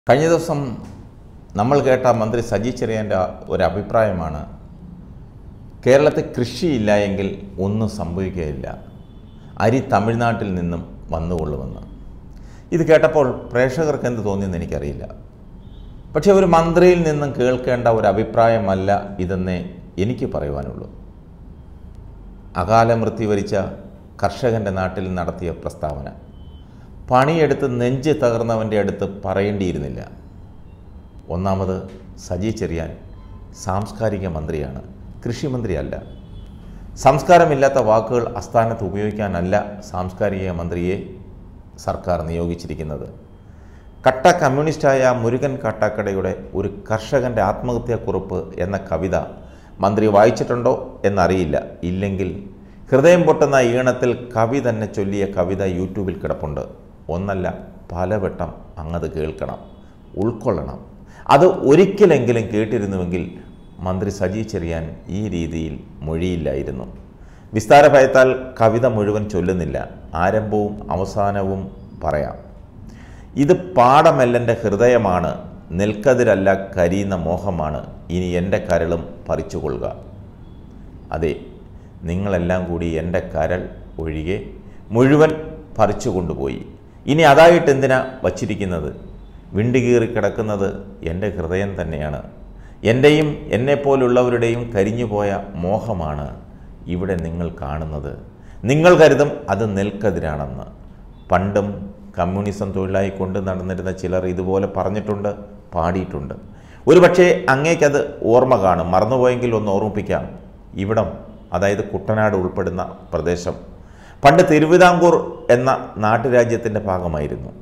കഴിഞ്ഞ ദിവസം നമ്മൾ കേട്ട മന്ത്രി സജി ചെറിയാൻ്റെ ഒരു അഭിപ്രായമാണ് കേരളത്തിൽ കൃഷിയില്ല എങ്കിൽ ഒന്നും സംഭവിക്കുകയില്ല അരി തമിഴ്നാട്ടിൽ നിന്നും വന്നുകൊള്ളുമെന്ന് ഇത് കേട്ടപ്പോൾ പ്രേക്ഷകർക്ക് എന്ത് തോന്നിയെന്ന് എനിക്കറിയില്ല പക്ഷേ ഒരു മന്ത്രിയിൽ നിന്നും കേൾക്കേണ്ട ഒരു അഭിപ്രായമല്ല ഇതെന്നേ എനിക്ക് പറയുവാനുള്ളൂ അകാല മൃത്യു വരിച്ച കർഷകൻ്റെ നാട്ടിൽ നടത്തിയ പ്രസ്താവന പണിയെടുത്ത് നെഞ്ച് തകർന്നവൻ്റെ അടുത്ത് പറയേണ്ടിയിരുന്നില്ല ഒന്നാമത് സജി ചെറിയാൻ സാംസ്കാരിക മന്ത്രിയാണ് കൃഷിമന്ത്രിയല്ല സംസ്കാരമില്ലാത്ത വാക്കുകൾ അസ്ഥാനത്ത് ഉപയോഗിക്കാനല്ല സാംസ്കാരിക മന്ത്രിയെ സർക്കാർ നിയോഗിച്ചിരിക്കുന്നത് കട്ട കമ്മ്യൂണിസ്റ്റായ മുരുകൻ കാട്ടാക്കടയുടെ ഒരു കർഷകൻ്റെ ആത്മഹത്യാക്കുറിപ്പ് എന്ന കവിത മന്ത്രി വായിച്ചിട്ടുണ്ടോ എന്നറിയില്ല ഇല്ലെങ്കിൽ ഹൃദയം പൊട്ടുന്ന ഈണത്തിൽ കവി തന്നെ ചൊല്ലിയ കവിത യൂട്യൂബിൽ കിടപ്പുണ്ട് ഒന്നല്ല പലവട്ടം അങ്ങത് കേൾക്കണം ഉൾക്കൊള്ളണം അത് ഒരിക്കലെങ്കിലും കേട്ടിരുന്നുവെങ്കിൽ മന്ത്രി സജി ചെറിയാൻ ഈ രീതിയിൽ മൊഴിയില്ലായിരുന്നു വിസ്താര ഭയത്താൽ കവിത മുഴുവൻ ചൊല്ലുന്നില്ല ആരംഭവും അവസാനവും പറയാം ഇത് പാടമെല്ലൻ്റെ ഹൃദയമാണ് നെൽക്കതിരല്ല കരിയുന്ന മോഹമാണ് ഇനി എൻ്റെ കരളും പറിച്ചുകൊള്ളുക അതെ നിങ്ങളെല്ലാം കൂടി എൻ്റെ കരൾ ഒഴികെ മുഴുവൻ പറിച്ചു കൊണ്ടുപോയി ഇനി അതായിട്ട് എന്തിനാ വച്ചിരിക്കുന്നത് വിണ്ടുകീറി കിടക്കുന്നത് എൻ്റെ ഹൃദയം തന്നെയാണ് എൻ്റെയും എന്നെപ്പോലുള്ളവരുടെയും കരിഞ്ഞുപോയ മോഹമാണ് ഇവിടെ നിങ്ങൾ കാണുന്നത് നിങ്ങൾ കരുതും അത് നെൽക്കതിരാണെന്ന് പണ്ടും കമ്മ്യൂണിസം തൊഴിലായി കൊണ്ട് നടന്നിരുന്ന ചിലർ ഇതുപോലെ പറഞ്ഞിട്ടുണ്ട് പാടിയിട്ടുണ്ട് ഒരുപക്ഷെ അങ്ങേക്കത് ഓർമ്മ കാണും മറന്നുപോയെങ്കിൽ ഒന്ന് ഓർമ്മിപ്പിക്കാം ഇവിടം അതായത് കുട്ടനാട് ഉൾപ്പെടുന്ന പ്രദേശം പണ്ട് തിരുവിതാംകൂർ എന്ന നാട്ടുരാജ്യത്തിൻ്റെ ഭാഗമായിരുന്നു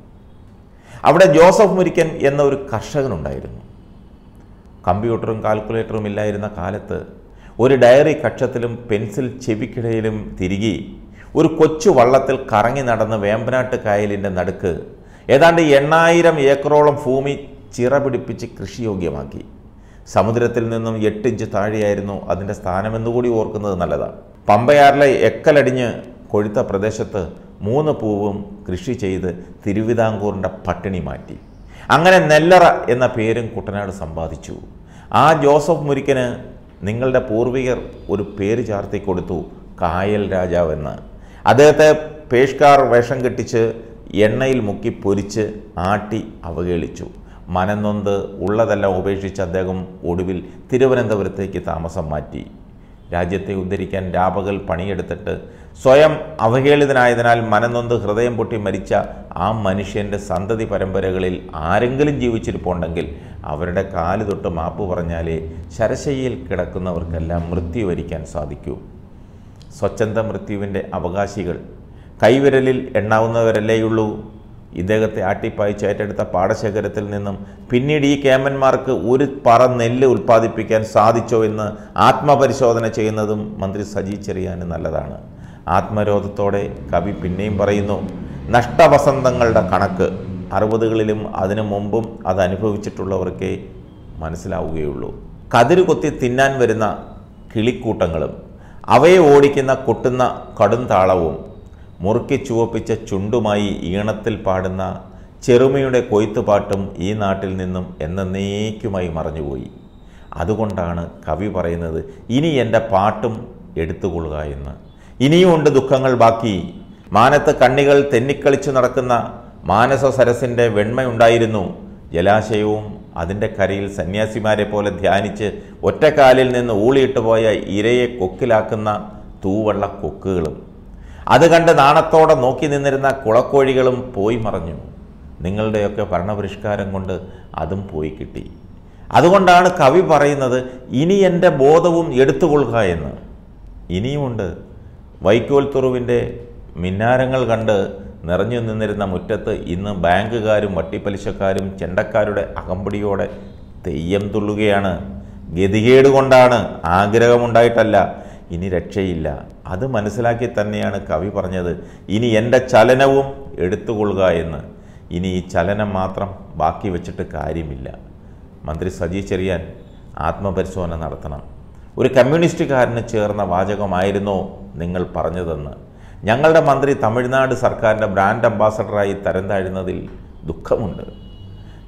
അവിടെ ജോസഫ് മുരിക്കൻ എന്ന ഒരു കർഷകനുണ്ടായിരുന്നു കമ്പ്യൂട്ടറും കാൽക്കുലേറ്ററും ഇല്ലായിരുന്ന കാലത്ത് ഒരു ഡയറി കക്ഷത്തിലും പെൻസിൽ ചെവിക്കിടയിലും തിരികെ ഒരു കൊച്ചു വള്ളത്തിൽ കറങ്ങി നടന്ന് വേമ്പനാട്ട് കായലിൻ്റെ നടുക്ക് ഏതാണ്ട് എണ്ണായിരം ഏക്കറോളം ഭൂമി ചിറ പിടിപ്പിച്ച് കൃഷിയോഗ്യമാക്കി സമുദ്രത്തിൽ നിന്നും എട്ടിഞ്ച് താഴെയായിരുന്നു അതിൻ്റെ സ്ഥാനമെന്നുകൂടി ഓർക്കുന്നത് നല്ലതാണ് പമ്പയാറിലെ എക്കലടിഞ്ഞ് കൊഴുത്ത പ്രദേശത്ത് മൂന്ന് പൂവും കൃഷി ചെയ്ത് തിരുവിതാംകൂറിൻ്റെ പട്ടിണി മാറ്റി അങ്ങനെ നെല്ലറ എന്ന പേരും കുട്ടനാട് സമ്പാദിച്ചു ആ ജോസഫ് മുരിക്കന് നിങ്ങളുടെ പൂർവികർ ഒരു പേര് ചാർത്തി കൊടുത്തു കായൽ രാജാവ് എന്ന് അദ്ദേഹത്തെ പേഷ്കാർ വേഷം കെട്ടിച്ച് എണ്ണയിൽ മുക്കി പൊരിച്ച് ആട്ടി അവഹേളിച്ചു മനന്നൊന്ത് ഉള്ളതെല്ലാം ഉപേക്ഷിച്ച് അദ്ദേഹം ഒടുവിൽ തിരുവനന്തപുരത്തേക്ക് താമസം മാറ്റി രാജ്യത്തെ ഉദ്ധരിക്കാൻ രാപകൽ പണിയെടുത്തിട്ട് സ്വയം അവഹേളിതനായതിനാൽ മനനൊന്ത് ഹൃദയം പൊട്ടി മരിച്ച ആ മനുഷ്യൻ്റെ സന്തതി പരമ്പരകളിൽ ആരെങ്കിലും ജീവിച്ചിരിപ്പുണ്ടെങ്കിൽ അവരുടെ കാല് തൊട്ട് മാപ്പ് പറഞ്ഞാലേ ശരശയ്യയിൽ കിടക്കുന്നവർക്കെല്ലാം മൃത്യു വരിക്കാൻ സാധിക്കൂ സ്വച്ഛന്ത മൃത്യുവിൻ്റെ അവകാശികൾ കൈവിരലിൽ എണ്ണാവുന്നവരല്ലേയുള്ളൂ ഇദ്ദേഹത്തെ ആട്ടിപ്പായിച്ച് ഏറ്റെടുത്ത പാടശേഖരത്തിൽ നിന്നും പിന്നീട് ഈ കേമന്മാർക്ക് ഒരു പറ നെല്ല് ഉൽപ്പാദിപ്പിക്കാൻ സാധിച്ചോ എന്ന് ആത്മപരിശോധന ചെയ്യുന്നതും മന്ത്രി സജി ചെറിയാന് നല്ലതാണ് ആത്മരോധത്തോടെ കവി പിന്നെയും പറയുന്നു നഷ്ടവസന്തങ്ങളുടെ കണക്ക് അറുപതുകളിലും അതിനു മുമ്പും അത് അനുഭവിച്ചിട്ടുള്ളവർക്കേ മനസ്സിലാവുകയുള്ളൂ കതിര് കൊത്തി തിന്നാൻ വരുന്ന കിളിക്കൂട്ടങ്ങളും അവയെ ഓടിക്കുന്ന കൊട്ടുന്ന കടും താളവും മുറുക്കി ചുവപ്പിച്ച ചുണ്ടുമായി ഈണത്തിൽ പാടുന്ന ചെറുമയുടെ കൊയ്ത്തുപാട്ടും ഈ നാട്ടിൽ നിന്നും എന്നേക്കുമായി മറഞ്ഞുപോയി അതുകൊണ്ടാണ് കവി പറയുന്നത് ഇനി എൻ്റെ പാട്ടും എടുത്തുകൊള്ളുക എന്ന് ഇനിയുമുണ്ട് ദുഃഖങ്ങൾ ബാക്കി മാനത്ത് കണ്ണികൾ തെന്നിക്കളിച്ചു നടക്കുന്ന മാനസ സരസിൻ്റെ വെണ്മയുണ്ടായിരുന്നു ജലാശയവും അതിൻ്റെ കരയിൽ സന്യാസിമാരെ പോലെ ധ്യാനിച്ച് ഒറ്റക്കാലിൽ നിന്ന് ഊളിയിട്ട് പോയ ഇരയെ കൊക്കിലാക്കുന്ന തൂവള്ള കൊക്കുകളും അത് കണ്ട് നാണത്തോടെ നോക്കി നിന്നിരുന്ന കുളക്കോഴികളും പോയി മറഞ്ഞു നിങ്ങളുടെയൊക്കെ ഭരണപരിഷ്കാരം കൊണ്ട് അതും പോയി കിട്ടി അതുകൊണ്ടാണ് കവി പറയുന്നത് ഇനി എൻ്റെ ബോധവും എടുത്തുകൊള്ളുക എന്ന് ഇനിയുമുണ്ട് വൈക്കോൽ തുറുവിൻ്റെ മിന്നാരങ്ങൾ കണ്ട് നിറഞ്ഞു നിന്നിരുന്ന മുറ്റത്ത് ഇന്ന് ബാങ്കുകാരും വട്ടിപ്പലിശക്കാരും ചെണ്ടക്കാരുടെ അകമ്പടിയോടെ തെയ്യം തുള്ളുകയാണ് ഗതികേട് കൊണ്ടാണ് ആഗ്രഹമുണ്ടായിട്ടല്ല ഇനി രക്ഷയില്ല അത് മനസ്സിലാക്കി തന്നെയാണ് കവി പറഞ്ഞത് ഇനി എൻ്റെ ചലനവും എടുത്തുകൊള്ളുക എന്ന് ഇനി ഈ ചലനം മാത്രം ബാക്കി വെച്ചിട്ട് കാര്യമില്ല മന്ത്രി സജി ചെറിയാൻ ആത്മപരിശോധന നടത്തണം ഒരു കമ്മ്യൂണിസ്റ്റുകാരന് ചേർന്ന വാചകമായിരുന്നോ നിങ്ങൾ പറഞ്ഞതെന്ന് ഞങ്ങളുടെ മന്ത്രി തമിഴ്നാട് സർക്കാരിൻ്റെ ബ്രാൻഡ് അംബാസഡറായി തരം താഴുന്നതിൽ ദുഃഖമുണ്ട്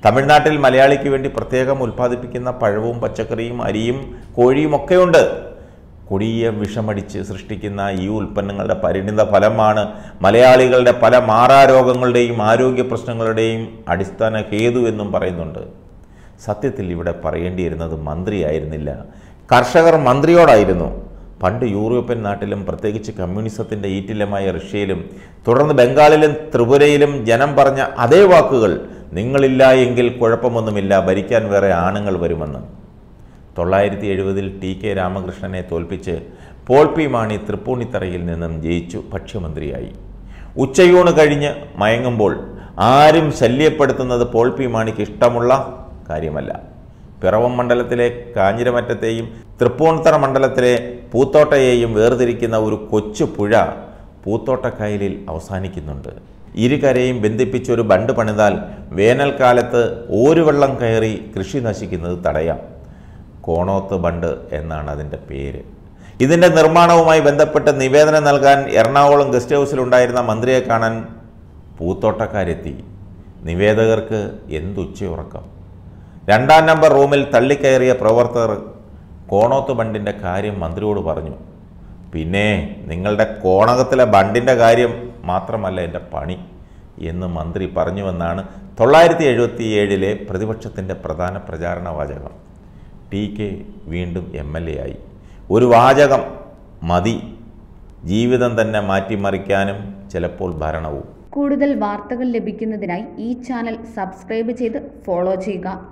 തമിഴ്നാട്ടിൽ മലയാളിക്ക് വേണ്ടി പ്രത്യേകം ഉൽപ്പാദിപ്പിക്കുന്ന പഴവും പച്ചക്കറിയും അരിയും കോഴിയും ഒക്കെയുണ്ട് കൊടിയ വിഷമടിച്ച് സൃഷ്ടിക്കുന്ന ഈ ഉൽപ്പന്നങ്ങളുടെ പരിണിത ഫലമാണ് മലയാളികളുടെ പല മാറാരോഗങ്ങളുടെയും ആരോഗ്യ പ്രശ്നങ്ങളുടെയും അടിസ്ഥാന ഹേതു എന്നും പറയുന്നുണ്ട് സത്യത്തിൽ ഇവിടെ പറയേണ്ടിയിരുന്നത് മന്ത്രിയായിരുന്നില്ല കർഷകർ മന്ത്രിയോടായിരുന്നു പണ്ട് യൂറോപ്യൻ നാട്ടിലും പ്രത്യേകിച്ച് കമ്മ്യൂണിസത്തിൻ്റെ ഈറ്റില്ലമായ റഷ്യയിലും തുടർന്ന് ബംഗാളിലും ത്രിപുരയിലും ജനം പറഞ്ഞ അതേ വാക്കുകൾ നിങ്ങളില്ല എങ്കിൽ കുഴപ്പമൊന്നുമില്ല ഭരിക്കാൻ വേറെ ആണുങ്ങൾ വരുമെന്ന് തൊള്ളായിരത്തി എഴുപതിൽ ടി കെ രാമകൃഷ്ണനെ തോൽപ്പിച്ച് പോൾ പി മാണി തൃപ്പൂണിത്തറയിൽ നിന്നും ജയിച്ചു ഭക്ഷ്യമന്ത്രിയായി ഉച്ചയൂണ് കഴിഞ്ഞ് മയങ്ങുമ്പോൾ ആരും ശല്യപ്പെടുത്തുന്നത് പോൾ പി മാണിക്ക് ഇഷ്ടമുള്ള കാര്യമല്ല പിറവം മണ്ഡലത്തിലെ കാഞ്ഞിരമറ്റത്തെയും തൃപ്പൂണിത്തറ മണ്ഡലത്തിലെ പൂത്തോട്ടയെയും വേർതിരിക്കുന്ന ഒരു കൊച്ചു പുഴ പൂത്തോട്ടക്കായലിൽ അവസാനിക്കുന്നുണ്ട് ഇരുകരയും ബന്ധിപ്പിച്ച് ഒരു ബണ്ട് പണിതാൽ വേനൽക്കാലത്ത് ഓരുവെള്ളം കയറി കൃഷി നശിക്കുന്നത് തടയാം കോണോത്ത് ബണ്ട് എന്നാണ് അതിൻ്റെ പേര് ഇതിൻ്റെ നിർമ്മാണവുമായി ബന്ധപ്പെട്ട് നിവേദനം നൽകാൻ എറണാകുളം ഗസ്റ്റ് ഹൗസിലുണ്ടായിരുന്ന മന്ത്രിയെ കാണാൻ പൂത്തോട്ടക്കാരെത്തി നിവേദകർക്ക് എന്തുച്ചയുറക്കം രണ്ടാം നമ്പർ റൂമിൽ തള്ളിക്കയറിയ പ്രവർത്തകർ കോണോത്ത് ബണ്ടിൻ്റെ കാര്യം മന്ത്രിയോട് പറഞ്ഞു പിന്നെ നിങ്ങളുടെ കോണകത്തിലെ ബണ്ടിൻ്റെ കാര്യം മാത്രമല്ല എൻ്റെ പണി എന്ന് മന്ത്രി പറഞ്ഞുവെന്നാണ് തൊള്ളായിരത്തി എഴുപത്തി ഏഴിലെ പ്രതിപക്ഷത്തിൻ്റെ പ്രധാന പ്രചാരണ വാചകം ടി കെ വീണ്ടും എം എൽ എ ആയി ഒരു വാചകം മതി ജീവിതം തന്നെ മാറ്റിമറിക്കാനും ചിലപ്പോൾ ഭരണവും കൂടുതൽ വാർത്തകൾ ലഭിക്കുന്നതിനായി ഈ ചാനൽ സബ്സ്ക്രൈബ് ചെയ്ത് ഫോളോ ചെയ്യുക